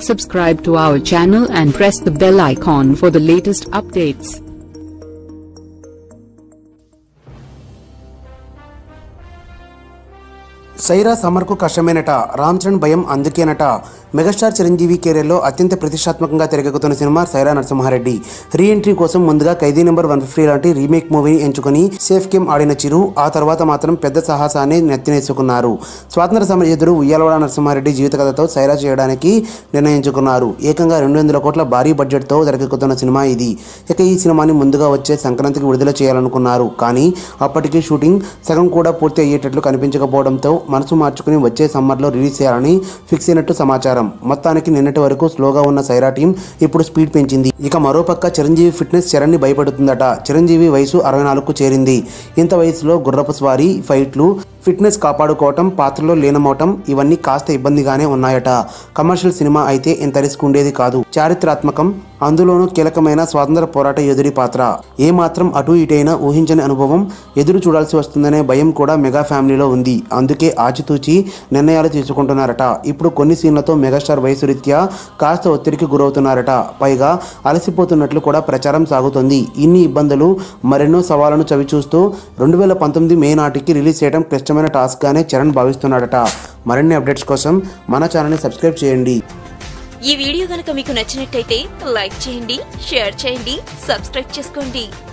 Subscribe to our channel and press the bell icon for the latest updates. Sye Raa సమర్కు కష్టమేనట Ram Charan భయం అందుకేనట megastar Chiranjeevi కెరీర్లో అత్యంత ప్రతిష్టాత్మకంగా తెరకెక్కుతున్న cinema Sye Raa Narasimha Reddy re entry కోసం ముందుగా ఖైదీ నెంబర్ వన్ ఫిఫ్టీ లాంటి రీమేక్ మూవీని ఎంచుకుని సేఫ్ గేమ్ ఆడిన చిరు ఆ తర్వాత మాత్రం పెద్ద సాహసాన్ని నెత్తినేసుకున్నారు స్వాతంత్ర సమరయోధుడు ఉయ్యాలవాడ నరసింహారెడ్డి జీవిత కథతో సైరా చేయడానికి నిర్ణయించుకున్నారు ఏకంగా రెండు వందల కోట్ల భారీ బడ్జెట్తో తెరకెక్కుతున్న సినిమా ఇది ఇక ఈ సినిమాని ముందుగా వచ్చే సంక్రాంతికి విడుదల చేయాలనుకున్నారు కానీ అప్పటికి షూటింగ్ సగం కూడా పూర్తి అయ్యేటట్లు కనిపించకపోవడంతో మనసు మార్చుకుని వచ్చే సమ్మర్లో రిలీజ్ చేయాలని ఫిక్స్ అయినట్టు సమాచారం మొత్తానికి నిన్నటి వరకు స్లోగా ఉన్న సైరా టీం ఇప్పుడు స్పీడ్ పెంచింది ఇక మరోపక్క చిరంజీవి ఫిట్నెస్ చరణ్ని భయపడుతుందట చిరంజీవి వయసు అరవై నాలుగుకు చేరింది ఇంత వయసులో గుర్రపు స్వారీ ఫైట్లు ఫిట్నెస్ కాపాడుకోవటం పాత్రలో లీనమవటం ఇవన్నీ కాస్త ఇబ్బందిగానే ఉన్నాయట కమర్షియల్ సినిమా అయితే ఇంత రిస్క్ ఉండేది కాదు చారిత్రాత్మకం అందులోనూ కీలకమైన స్వాతంత్ర పోరాట ఎదురి పాత్ర ఏ మాత్రం అటు ఇటైనా ఊహించని అనుభవం ఎదురు చూడాల్సి వస్తుందనే భయం కూడా మెగా ఫ్యామిలీలో ఉంది అందుకే ఆచితూచి నిర్ణయాలు తీసుకుంటున్నారట ఇప్పుడు కొన్ని సీన్లతో మెగాస్టార్ వయసు రీత్యా కాస్త ఒత్తిడికి గురవుతున్నారట పైగా అలసిపోతున్నట్లు కూడా ప్రచారం సాగుతోంది ఇన్ని ఇబ్బందులు మరెన్నో సవాళ్లను చవిచూస్తూ రెండు వేల పంతొమ్మిది మే నాటికి రిలీజ్ చేయడం క్లిష్టమైన టాస్క్గానే చరణ్ భావిస్తున్నాడట మరిన్ని అప్డేట్స్ కోసం మన ఛానల్ని సబ్స్క్రైబ్ చేయండి ఈ వీడియో గనక మీకు నచ్చినట్టయితే లైక్ చేయండి షేర్ చేయండి సబ్స్క్రైబ్ చేసుకోండి